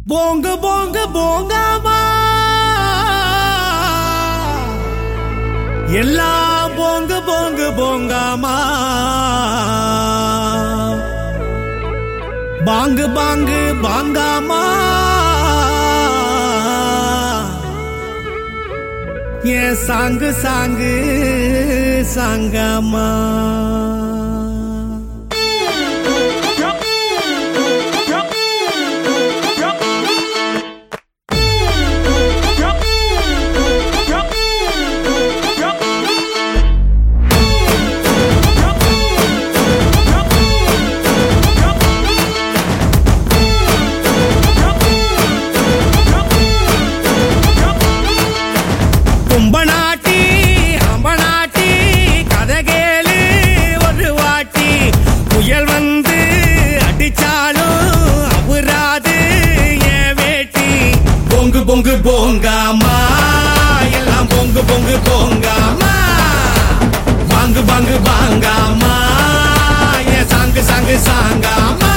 போங்க போங்க போங்காமா எல்லாம் போங்க போங்க போங்காமா பாங்கு பாங்கு பாங்காமா ஏன் சாங்கு சாங்கு சாங்காமா கும்பநாட்டி அம்பநாட்டி கதை கேளு ஒரு வாட்டி புயல் வந்து அடிச்சாலும் அவுராது என் வேட்டி பொங்கு பொங்கு போங்காமா எல்லாம் பொங்கு பொங்கு போங்காமா வாங்கு வாங்கு வாங்காமா என் சாங்கு சாங்கு சாங்காமா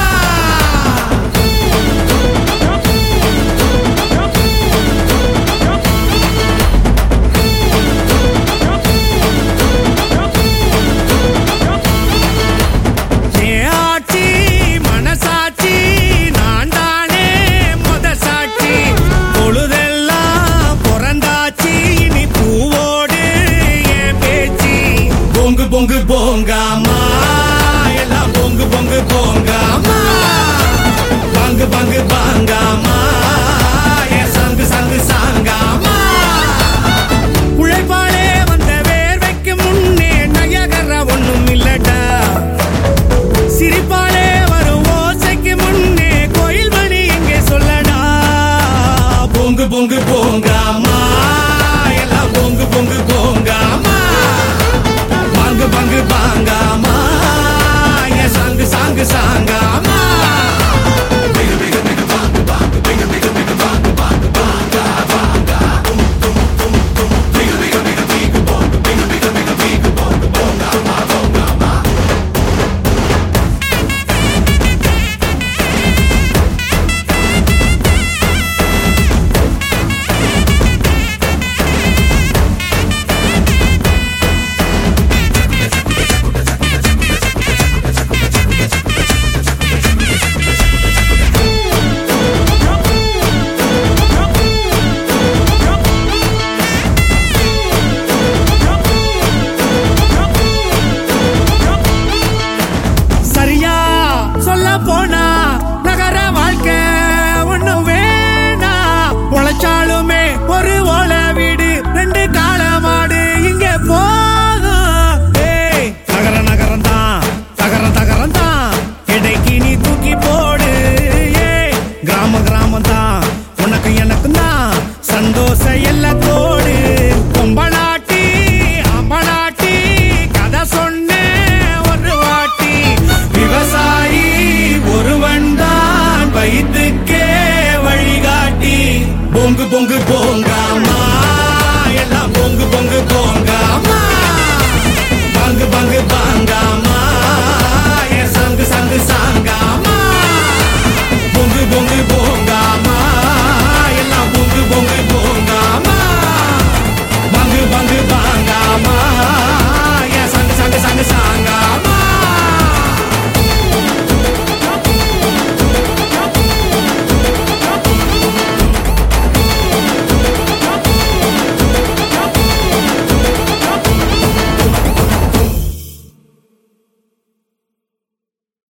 என் ஆட்சி மனசாட்சி நான் தானே முத சாட்சி பொழுதெல்லாம் பிறந்தாச்சு இனி பூவோடு என் பேச்சு பொங்கு பொங்கு போங்காமா எல்லாம் பொங்கு பொங்கு போங்காமா பங்கு பங்கு பாங்காமா என் சங்கு சங்கு சாங்காமா உழைப்பாளே வந்த வேர்வைக்கு முன்னே நயகர ஒண்ணும் இல்லடா சிரிப்பாலே வரும் ஓசைக்கு முன்னே கோயில் மணி எங்கே சொல்லடா பொங்கு பொங்கு போங்காமா எல்லாம் பொங்கு பொங்கு போங்காமா பங்கு பங்கு பாங்காமா என் சாங்கு சாங்கு சாங்காமா